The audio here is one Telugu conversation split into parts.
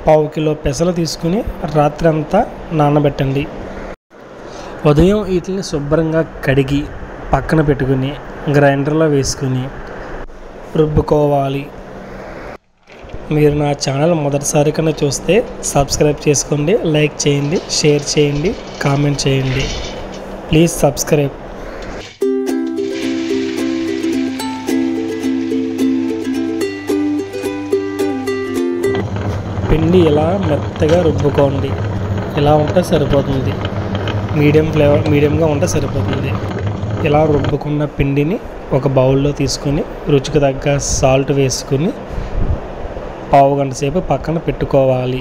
పావు కిలో పెసలు తీసుకుని రాత్రి అంతా నానబెట్టండి ఉదయం వీటిని శుభ్రంగా కడిగి పక్కన పెట్టుకుని గ్రైండర్లో వేసుకుని రుబ్బుకోవాలి మీరు నా ఛానల్ మొదటిసారి కన్నా చూస్తే సబ్స్క్రైబ్ చేసుకోండి లైక్ చేయండి షేర్ చేయండి కామెంట్ చేయండి ప్లీజ్ సబ్స్క్రైబ్ పిండి ఇలా మెత్తగా రుబ్బుకోండి ఇలా ఉంటే సరిపోతుంది మీడియం ఫ్లేవర్ మీడియంగా ఉంటే సరిపోతుంది ఇలా రుబ్బుకున్న పిండిని ఒక బౌల్లో తీసుకొని రుచికి తగ్గ సాల్ట్ వేసుకుని పావు గంట సేపు పక్కన పెట్టుకోవాలి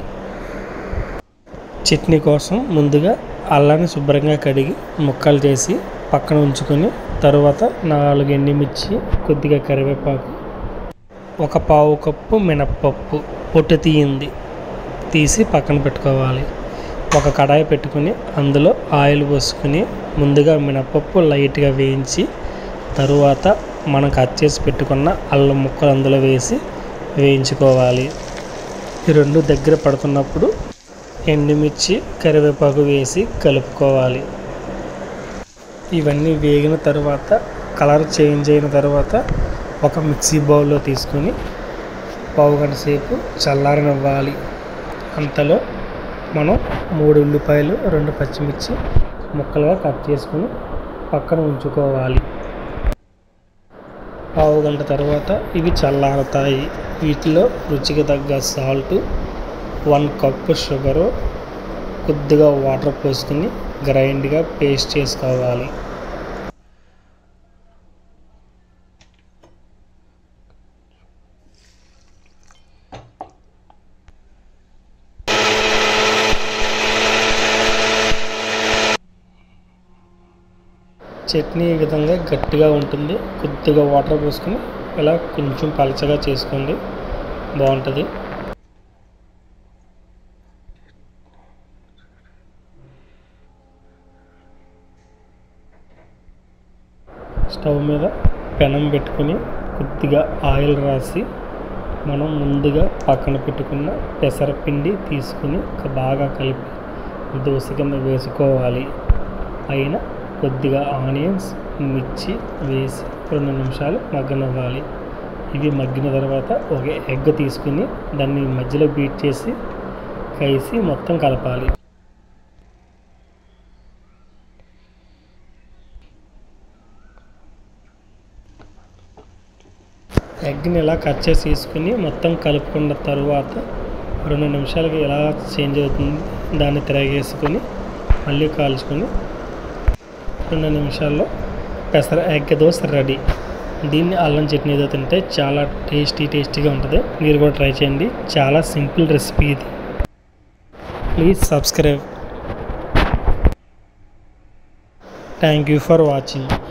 చట్నీ కోసం ముందుగా అల్లాన్ని శుభ్రంగా కడిగి ముక్కలు చేసి పక్కన ఉంచుకొని తరువాత నాలుగు ఎండుమిర్చి కొద్దిగా కరివేపాకు ఒక పావు కప్పు మినప్పప్పు పొట్టు తీయింది తీసి పక్కన పెట్టుకోవాలి ఒక కడాయి పెట్టుకుని అందులో ఆయిల్ పోసుకుని ముందుగా మినపప్పు లైట్గా వేయించి తరువాత మనం కట్ చేసి పెట్టుకున్న అల్లం ముక్కలు అందులో వేసి వేయించుకోవాలి ఈ రెండు దగ్గర పడుతున్నప్పుడు ఎండుమిర్చి కరివేపాకు వేసి కలుపుకోవాలి ఇవన్నీ వేగిన తర్వాత కలర్ చేంజ్ అయిన తర్వాత ఒక మిక్సీ బౌల్లో తీసుకొని పావు గంట సేపు చల్లారనివ్వాలి అంతలో మనం మూడు ఉల్లిపాయలు రెండు పచ్చిమిర్చి ముక్కలుగా కట్ చేసుకుని పక్కన ఉంచుకోవాలి పావు గంట తర్వాత ఇవి చల్లారుతాయి వీటిలో రుచికి తగ్గ సాల్ట్ వన్ కప్పు షుగరు కొద్దిగా వాటర్ పోసుకుని గ్రైండ్గా పేస్ట్ చేసుకోవాలి చట్నీ ఈ విధంగా గట్టిగా ఉంటుంది కొద్దిగా వాటర్ పోసుకొని ఇలా కొంచెం పలచగా చేసుకోండి బాగుంటుంది స్టవ్ మీద పెనం పెట్టుకొని కొద్దిగా ఆయిల్ రాసి మనం ముందుగా పక్కన పెట్టుకున్న పెసరపిండి తీసుకుని బాగా కలిపి దోశ కింద వేసుకోవాలి పైన కొద్దిగా ఆనియన్స్ మిర్చి వేసి రెండు నిమిషాలు మగ్గనివ్వాలి ఇవి మగ్గిన తర్వాత ఒక ఎగ్ తీసుకుని దాన్ని మధ్యలో బీట్ చేసి కలిసి మొత్తం కలపాలి ఎగ్ని ఇలా కట్ చేసి తీసుకుని మొత్తం కలుపుకున్న తర్వాత రెండు నిమిషాలకి ఎలా చేంజ్ అవుతుంది దాన్ని తిరగేసుకొని మళ్ళీ కాల్చుకొని రెండు నిమిషాల్లో పెసర ఎగ్ దోశ రెడీ దీన్ని అల్లం చట్నీతో తింటే చాలా టేస్టీ టేస్టీగా ఉంటుంది మీరు కూడా ట్రై చేయండి చాలా సింపుల్ రెసిపీ ఇది please subscribe thank you for watching